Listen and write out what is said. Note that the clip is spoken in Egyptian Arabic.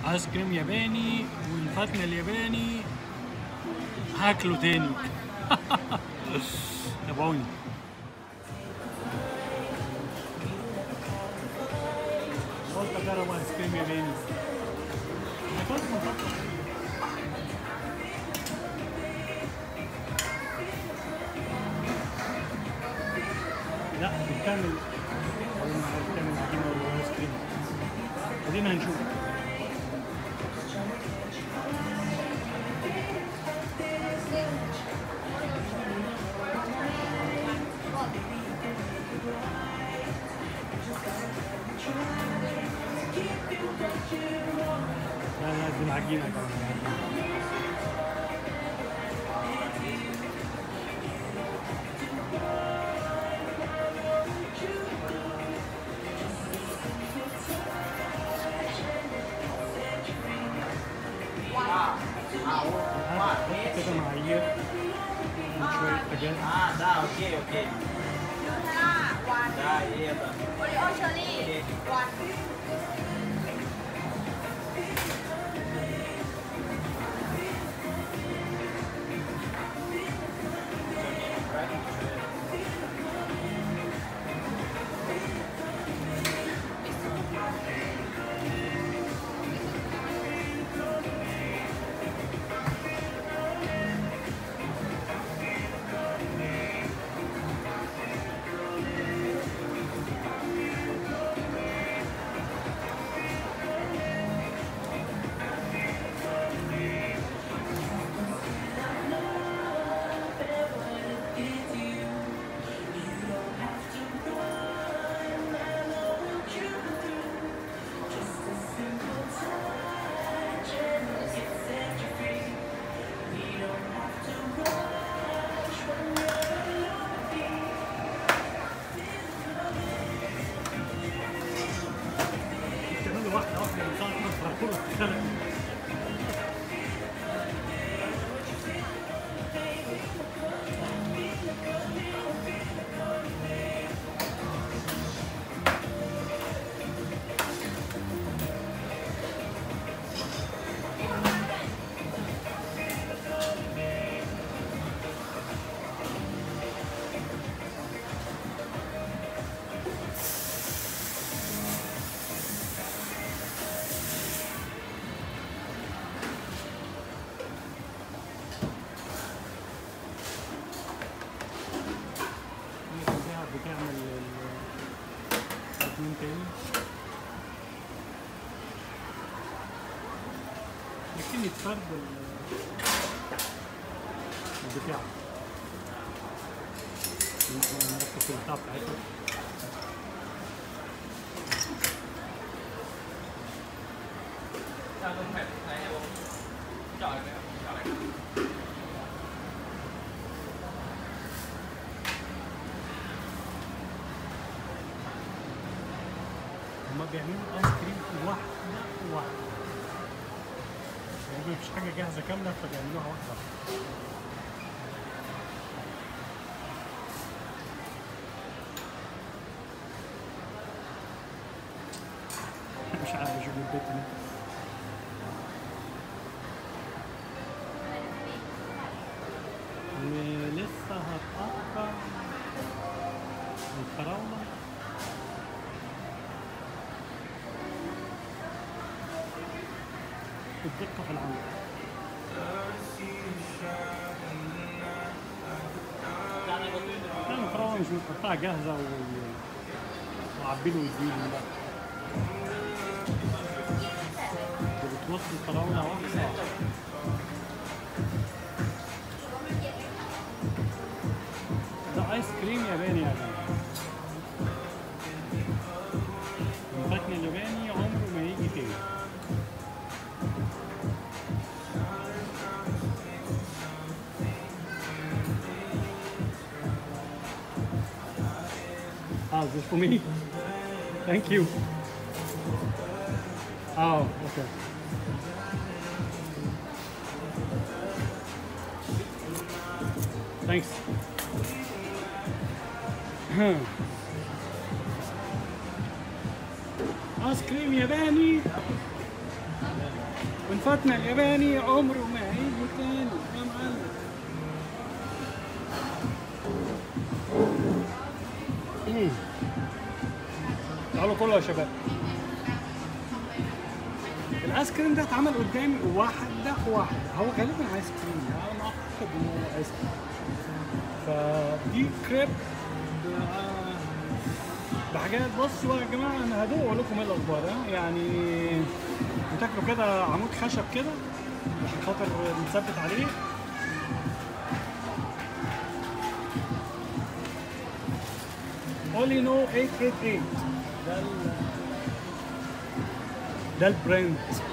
ايس كريم ياباني والفتنة الياباني هاكله تاني تابعوني قلت اجرب ايس كريم ياباني أنا كنت مفكر لا بتكمل اول ما بتكمل عجينه ولا ايس كريم ادينا هنشوف لا لا دي العجينه كمان هات كده معايير من شويه حاجات Ah, dá, ok, ok. ยูทาร่าวัน Dá, eita. โอริโอเชอรี่วัน بتعملوا واحده واحده من ساعه ما الفرقوله اتخلق هي بتعمل ال- اتنين تاني لكن يتفرد ال- البتاع ممكن نركب في البتاع بتاعتها Sao không phải thấy không? Trời ơi, trời ơi. هما بيعملوا ايس كريم واحدة واحدة يعني مفيش حاجة جاهزة كاملة فبيعملوها واحدة واحدة مش عارف اشوف البيت هنا ولسه هتقطع الفراولة الدقة في العمل لا الفراولة مش متقطعة جاهزة و... وعبيله ويديله لا انت بتوصل الفراولة واحدة واحدة ده ايس كريم ياباني يا جماعة الفاكهة الياباني عمره ما يجي تاني Ah, is this for me? Thank you. Oh, okay. Thanks. ايس كريم ياباني فاتنا الياباني عمره ما هيجي تاني يا معلم مم. تعالوا كلوا يا شباب الايس كريم ده اتعمل قدامي واحده واحده هو غالبا ايس كريم يعني انا اعتقد انه هو ايس كريم فدي كريب ب- بحاجات بصوا يا جماعه انا هدوق واقول لكم ايه الاخبار ها؟ يعني بتاكلوا كده عمود خشب كده عشان خاطر مثبت عليه اولي نو 888 ده ال ده البراند